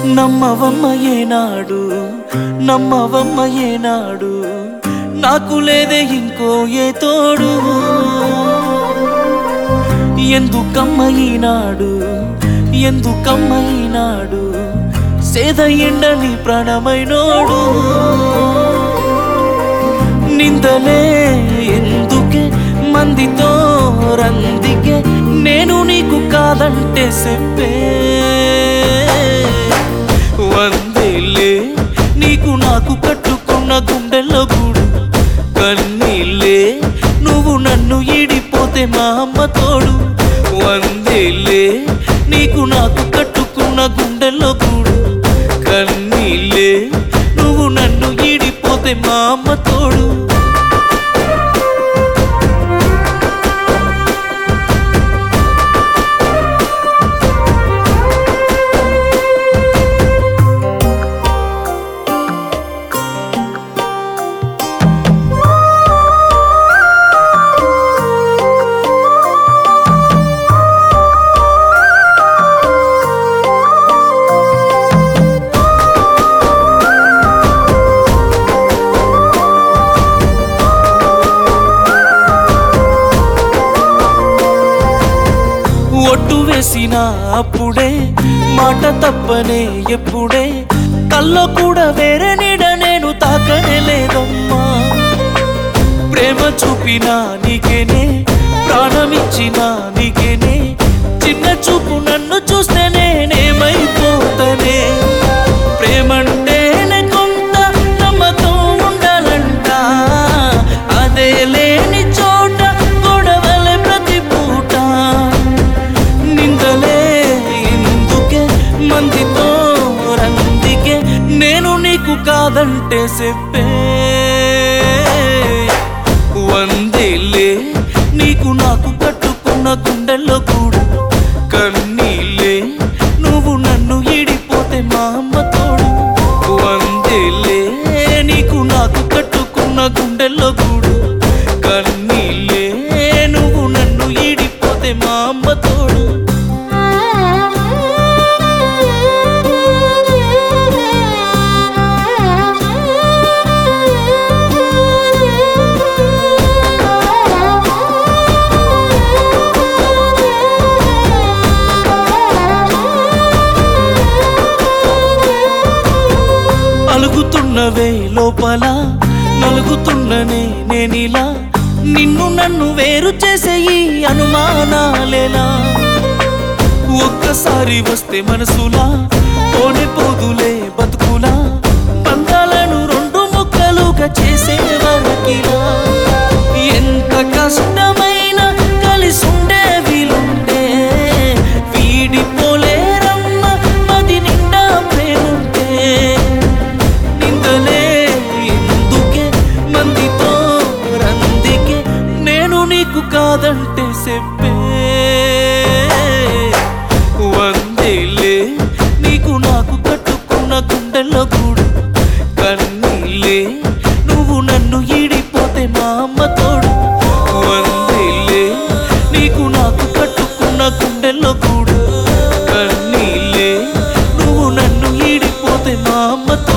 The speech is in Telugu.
నమ్మవమ్మ ఏనాడు నమ్మవమ్మ ఏనాడు నాకు లేదే ఇంకో ఏ తోడు ఎందుకమ్మ ఈనాడు ఎందుకమ్మ ఈనాడు సేద ఎండని ప్రాణమైనోడు నిందలే ఎందుకే మందితో రందికే నేను నీకు కాదంటే చెప్పే వందేలే నీకు నాకు కట్టుకున్న గుండెల్లో గూడు కన్నీళ్ళే నువ్వు నన్ను ఈడిపోతే మా అమ్మ తోడు వందేలే నీకు నాకు కట్టుకున్న గుండెల్లో గూడు కన్నీళ్ళే నువ్వు నన్ను ఈడిపోతే మా అమ్మ తోడు ఒట్టు వేసిన అప్పుడే మాట తప్పనే ఎప్పుడే కల్లో కూడా వేరే నీడ నేను తాకనే లేదమ్మా ప్రేమ చూపిన నీకేనే ప్రాణమిచ్చిన నీకేనే చిన్న చూపు నన్ను చూస్తే నేనేమైపోతనే ప్రేమంటేనే కొంత నమ్మకం ఉండాలంట అదే లేని చోట గొడవలే ప్రతి పూట నిందలే ఎందుకే మందితో రందికే నేను నీకు కాదంటే చెప్పే వందేలే నీకు నాకు కట్టుకున్న గుండెల్లో కూడు కన్నీళ్ళే నువ్వు నన్ను ఈడిపోతే మా అమ్మ తోడు వందేలే నీకు నాకు కట్టుకున్న గుండెల్లో కూడు కన్నీళ్ళే నువ్వు నన్ను ఈడిపోతే మా అమ్మ తోడు అలుగుతున్నవే లోపల నలుగుతున్ననే నేనిలా నిన్ను నన్ను వేరు చేసే ఈ అనుమానాలేలా ఒక్కసారి వస్తే మనసులా పోనే పోదులే బతుకులా బంధాలను రెండు ముక్కలుగా చేసే వరకిలా ఎంత కష్టమైనా కలిసి ఉండే వీలుంటే వీడిపోలేరమ్మ మది నిండా ప్రేముంటే నిందలే ఎందుకే మందితో రందికే నేను నీకు కాదంటే చెప్పే వందేలే నీకు నాకు కట్టుకున్న గుండెల్లో గూడు కన్నీళ్ళే నువ్వు నన్ను ఈడిపోతే మా అమ్మ తోడు వందేలే నీకు నాకు కట్టుకున్న గుండెల్లో గూడు కన్నీళ్ళే నువ్వు నన్ను ఈడిపోతే మా అమ్మ